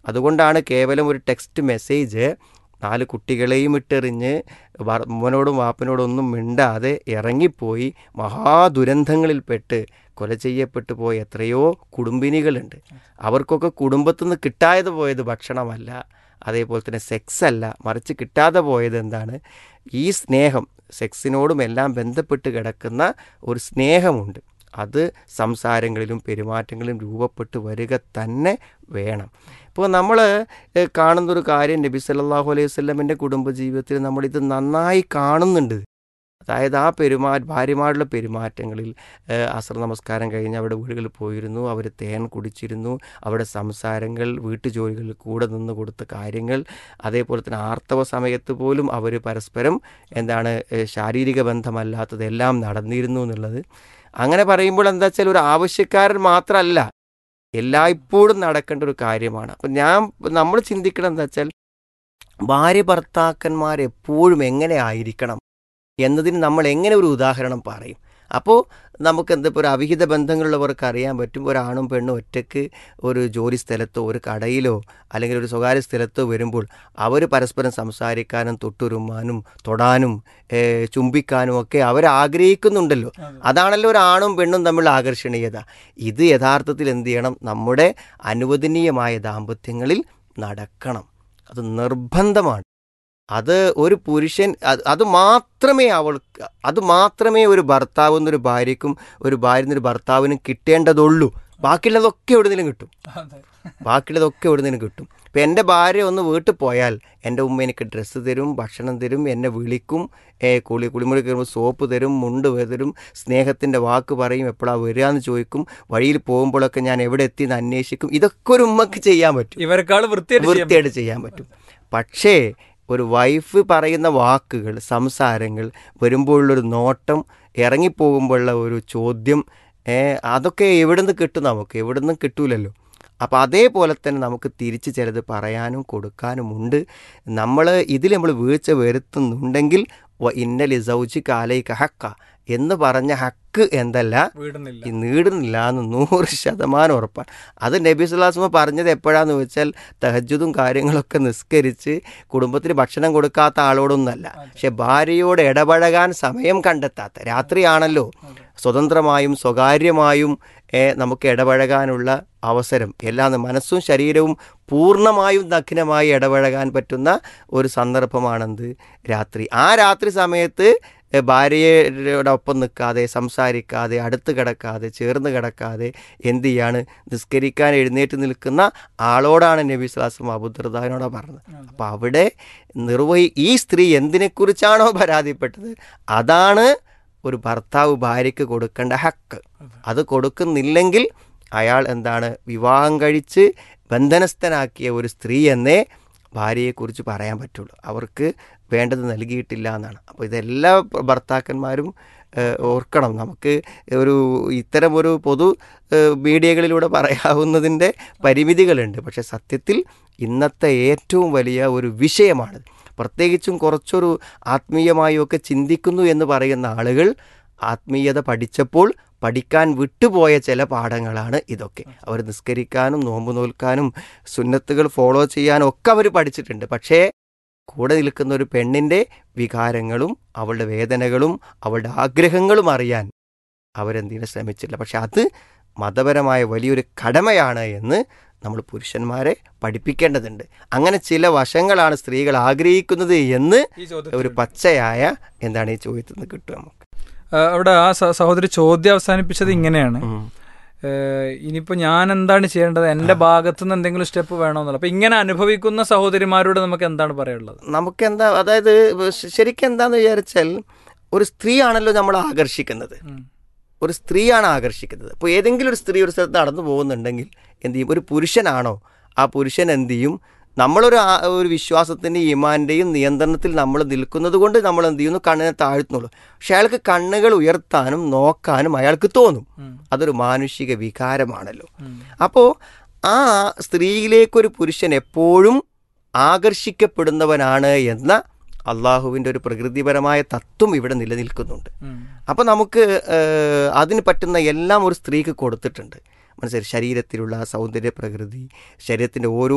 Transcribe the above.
അതുകൊണ്ടാണ് കേവലം ഒരു ടെക്സ്റ്റ് മെസ്സേജ് നാല് കുട്ടികളെയും ഇട്ടെറിഞ്ഞ് വർ- ഉമ്മനോടും വാപ്പനോടും ഒന്നും മിണ്ടാതെ ഇറങ്ങിപ്പോയി മഹാദുരന്തങ്ങളിൽപ്പെട്ട് കൊല ചെയ്യപ്പെട്ടു പോയ എത്രയോ കുടുംബിനികളുണ്ട് അവർക്കൊക്കെ കുടുംബത്തിൽ നിന്ന് കിട്ടാതെ പോയത് ഭക്ഷണമല്ല അതേപോലെ തന്നെ സെക്സ് അല്ല മറിച്ച് കിട്ടാതെ പോയത് എന്താണ് ഈ സ്നേഹം സെക്സിനോടും എല്ലാം ബന്ധപ്പെട്ട് കിടക്കുന്ന ഒരു സ്നേഹമുണ്ട് അത് സംസാരങ്ങളിലും പെരുമാറ്റങ്ങളിലും രൂപപ്പെട്ട് വരിക തന്നെ വേണം ഇപ്പോൾ നമ്മൾ കാണുന്നൊരു കാര്യം നബി സല്ലല്ലാഹു അലൈഹി വസല്ലമിൻ്റെ കുടുംബജീവിതത്തിൽ നമ്മളിത് നന്നായി കാണുന്നുണ്ട് അതായത് ആ പെരുമാ ഭാര്യമാരുടെ പെരുമാറ്റങ്ങളിൽ ഏഹ്, അസ്ര നമസ്കാരം കഴിഞ്ഞ് അവിടെ വീടുകളിൽ പോയിരുന്നു അവർ തേൻ കുടിച്ചിരുന്നു അവിടെ സംസാരങ്ങൾ വീട്ടുജോലികളിൽ കൂടെ നിന്ന് കൊടുത്ത കാര്യങ്ങൾ അതേപോലെ തന്നെ ആർത്തവ സമയത്ത് പോലും അവർ പരസ്പരം എന്താണ് ഏഹ്, ശാരീരിക ബന്ധമല്ലാത്തതെല്ലാം നടന്നിരുന്നു എന്നുള്ളത് അങ്ങനെ പറയുമ്പോൾ എന്താ വെച്ചാൽ ഒരു ആവശ്യക്കാരൻ മാത്രമല്ല എല്ലായ്പ്പോഴും നടക്കേണ്ട ഒരു കാര്യമാണ് അപ്പം ഞാൻ നമ്മൾ ചിന്തിക്കണം എന്താ വെച്ചാൽ ഭാര്യ ഭർത്താക്കന്മാർ എപ്പോഴും എങ്ങനെ ആയിരിക്കണം എന്നതിന് നമ്മൾ എങ്ങനെ ഒരു ഉദാഹരണം പറയും അപ്പോൾ നമുക്ക് എന്താ ഇപ്പോൾ ഒരു അവിഹിത ബന്ധങ്ങളുള്ളവർക്ക് അറിയാൻ പറ്റും ഒരാണും പെണ്ണും ഒറ്റയ്ക്ക് ഒരു ജോലി സ്ഥലത്തോ ഒരു കടയിലോ അല്ലെങ്കിൽ ഒരു സ്വകാര്യ സ്ഥലത്തോ വരുമ്പോൾ അവർ പരസ്പരം സംസാരിക്കാനും തൊട്ടുരുമാനും തൊടാനും ഏഹ്, ചുംബിക്കാനും ഒക്കെ അവർ ആഗ്രഹിക്കുന്നുണ്ടല്ലോ അതാണല്ലോ ഒരു ആണും പെണ്ണും തമ്മിലുള്ള ആകർഷണീയത ഇത് യഥാർത്ഥത്തിൽ എന്ത് ചെയ്യണം നമ്മുടെ അനുവദനീയമായ ദാമ്പത്യങ്ങളിൽ നടക്കണം അത് നിർബന്ധമാണ് അത് ഒരു പുരുഷൻ അത് അത് മാത്രമേ അവൾക്ക് അത് മാത്രമേ ഒരു ഭർത്താവ് എന്നൊരു ഭാര്യയ്ക്കും ഒരു ഭാര്യ എന്നൊരു ഭർത്താവിനും കിട്ടേണ്ടതുള്ളൂ ബാക്കിയുള്ളതൊക്കെ എവിടുന്നേലും കിട്ടും ബാക്കിയുള്ളതൊക്കെ എവിടുന്നേലും കിട്ടും ഇപ്പം എൻ്റെ ഭാര്യ ഒന്ന് വീട്ടിൽ പോയാൽ എൻ്റെ ഉമ്മ എനിക്ക് ഡ്രസ്സ് തരും ഭക്ഷണം തരും എന്നെ വിളിക്കും ഏ, കുളി കുളിമുറി കയറുമ്പോൾ സോപ്പ് തരും മുണ്ട് തരും സ്നേഹത്തിൻ്റെ വാക്ക് പറയും എപ്പോഴാണ് വരിക എന്ന് ചോദിക്കും വഴിയിൽ പോകുമ്പോഴൊക്കെ ഞാൻ എവിടെ എത്തി എന്ന് അന്വേഷിക്കും ഇതൊക്കെ ഒരു ഉമ്മക്ക് ചെയ്യാൻ പറ്റും ഇവരെക്കാൾ വൃത്തിയായിട്ട് ചെയ്യാൻ വൃത്തിയായിട്ട് ചെയ്യാൻ പറ്റും പക്ഷേ ഒരു വൈഫ് പറയുന്ന വാക്കുകൾ സംസാരങ്ങൾ വരുമ്പോഴുള്ളൊരു നോട്ടം ഇറങ്ങിപ്പോകുമ്പോഴുള്ള ഒരു ചോദ്യം ഏ, അതൊക്കെ എവിടെ നിന്ന് കിട്ടും നമുക്ക് എവിടെ നിന്നും കിട്ടൂലല്ലോ അപ്പോൾ അതേപോലെ തന്നെ നമുക്ക് തിരിച്ച് ചിലത് പറയാനും കൊടുക്കാനുമുണ്ട് നമ്മൾ ഇതിൽ നമ്മൾ വീഴ്ച വരുത്തുന്നുണ്ടെങ്കിൽ വ ഇന്നലി സൗജി കാലൈക ഹക്ക എന്ന് പറഞ്ഞ ഹക്ക് എന്തല്ല വീടുന്നില്ല ഈ നീടുന്നില്ല എന്ന് നൂറ് ശതമാനം ഉറപ്പാണ് അത് നബി സുല്ലാസ്മ പറഞ്ഞത് എപ്പോഴാന്ന് വെച്ചാൽ തഹജുദും കാര്യങ്ങളൊക്കെ നിസ്കരിച്ച് കുടുംബത്തിന് ഭക്ഷണം കൊടുക്കാത്ത ആളോടൊന്നല്ല പക്ഷെ ഭാര്യയോട് ഇടപഴകാൻ സമയം കണ്ടെത്താത്ത രാത്രിയാണല്ലോ സ്വതന്ത്രമായും സ്വകാര്യമായും ഏ, നമുക്ക് ഇടപഴകാനുള്ള അവസരം എല്ലാം മനസ്സും ശരീരവും പൂർണ്ണമായും നഗ്നമായി ഇടപഴകാൻ പറ്റുന്ന ഒരു സന്ദർഭമാണെന്ത് രാത്രി ആ രാത്രി സമയത്ത് ഏ, ഭാര്യയോടൊപ്പം നിൽക്കാതെ സംസാരിക്കാതെ അടുത്ത് കിടക്കാതെ ചേർന്ന് കിടക്കാതെ എന്ത് ചെയ്യാണ് നിസ്കരിക്കാൻ എഴുന്നേറ്റ് നിൽക്കുന്ന ആളോടാണ് നബി സ്ലാസം അബുദർദാനോടാ പറഞ്ഞത് അപ്പം അവിടെ നിർവഹി ഈ സ്ത്രീ എന്തിനെക്കുറിച്ചാണോ പരാതിപ്പെട്ടത് അതാണ് ഒരു ഭർത്താവ് ഭാര്യയ്ക്ക് കൊടുക്കേണ്ട ഹക്ക് അത് കൊടുക്കുന്നില്ലെങ്കിൽ അയാൾ എന്താണ് വിവാഹം കഴിച്ച് ബന്ധനസ്ഥനാക്കിയ ഒരു സ്ത്രീ എന്നേ ഭാര്യയെക്കുറിച്ച് പറയാൻ പറ്റുള്ളൂ അവർക്ക് വേണ്ടത് നൽകിയിട്ടില്ല എന്നാണ് അപ്പോൾ ഇതെല്ലാ ഭർത്താക്കന്മാരും ഏഹ്, ഓർക്കണം നമുക്ക് ഒരു ഇത്തരം ഒരു പൊതു ഏഹ്, മീഡിയകളിലൂടെ പറയാവുന്നതിൻ്റെ പരിമിതികളുണ്ട് പക്ഷേ സത്യത്തിൽ ഇന്നത്തെ ഏറ്റവും വലിയ ഒരു വിഷയമാണ് പ്രത്യേകിച്ചും കുറച്ചൊരു ആത്മീയമായും ഒക്കെ ചിന്തിക്കുന്നു എന്ന് പറയുന്ന ആളുകൾ ആത്മീയത പഠിച്ചപ്പോൾ പഠിക്കാൻ വിട്ടുപോയ ചില പാഠങ്ങളാണ് ഇതൊക്കെ അവർ നിസ്കരിക്കാനും നോമ്പ് നോൽക്കാനും സുന്നത്തുകൾ ഫോളോ ചെയ്യാനും ഒക്കെ അവർ പഠിച്ചിട്ടുണ്ട് പക്ഷേ കൂടെ നിൽക്കുന്ന ഒരു പെണ്ണിൻ്റെ വികാരങ്ങളും അവളുടെ വേദനകളും അവളുടെ ആഗ്രഹങ്ങളും അറിയാൻ അവരെന്തിനും ശ്രമിച്ചില്ല പക്ഷെ അത് മതപരമായ വലിയൊരു കടമയാണ് എന്ന് നമ്മൾ പുരുഷന്മാരെ പഠിപ്പിക്കേണ്ടതുണ്ട് അങ്ങനെ ചില വശങ്ങളാണ് സ്ത്രീകൾ ആഗ്രഹിക്കുന്നത് എന്ന് ഈ ചോദ്യം ഒരു പച്ചയായ എന്താണ് ഈ ചോദ്യത്തിൽ നിന്ന് കിട്ടുക നമുക്ക് അവിടെ ആ സ- സഹോദരി ചോദ്യം അവസാനിപ്പിച്ചത് ഇങ്ങനെയാണ് ഉം. ഏഹ് ഇനിയിപ്പോ ഞാൻ എന്താണ് ചെയ്യേണ്ടത് എന്റെ ഭാഗത്തു നിന്ന് എന്തെങ്കിലും സ്റ്റെപ്പ് വേണമെന്നുള്ള അപ്പൊ ഇങ്ങനെ അനുഭവിക്കുന്ന സഹോദരിമാരോട് നമുക്ക് എന്താണ് പറയാനുള്ളത് നമുക്കെന്താ അതായത് ശ- ശരിക്കും എന്താന്ന് വിചാരിച്ചാൽ ഒരു സ്ത്രീയാണല്ലോ നമ്മൾ ആകർഷിക്കുന്നത് ഉം. ഒരു സ്ത്രീയാണ് ആകർഷിക്കുന്നത് അപ്പോൾ ഏതെങ്കിലും ഒരു സ്ത്രീ ഒരു സ്ഥലത്ത് നടന്നു പോകുന്നുണ്ടെങ്കിൽ എന്ത് ചെയ്യും ഒരു പുരുഷനാണോ ആ പുരുഷൻ എന്ത് ചെയ്യും നമ്മളൊരു ആ- ഒരു വിശ്വാസത്തിൻ്റെ ഇമാൻ്റെയും നിയന്ത്രണത്തിൽ നമ്മൾ നിൽക്കുന്നത് കൊണ്ട് നമ്മൾ എന്ത് ചെയ്യുന്നു കണ്ണിനെ താഴ്ത്തുന്നുള്ളൂ പക്ഷെ അയാൾക്ക് കണ്ണുകൾ ഉയർത്താനും നോക്കാനും അയാൾക്ക് തോന്നും ഉം. അതൊരു മാനുഷിക വികാരമാണല്ലോ ഉം. അപ്പോൾ ആ സ്ത്രീയിലേക്കൊരു പുരുഷൻ എപ്പോഴും ആകർഷിക്കപ്പെടുന്നവനാണ് എന്ന അള്ളാഹുവിൻ്റെ ഒരു പ്രകൃതിപരമായ തത്വം ഇവിടെ നിലനിൽക്കുന്നുണ്ട് ഉം. അപ്പോൾ നമുക്ക് ഏഹ്, അതിന് പറ്റുന്ന എല്ലാം ഒരു സ്ത്രീക്ക് കൊടുത്തിട്ടുണ്ട് മനസ്സിലായി ശരീരത്തിലുള്ള സൗന്ദര്യ പ്രകൃതി ശരീരത്തിൻ്റെ ഓരോ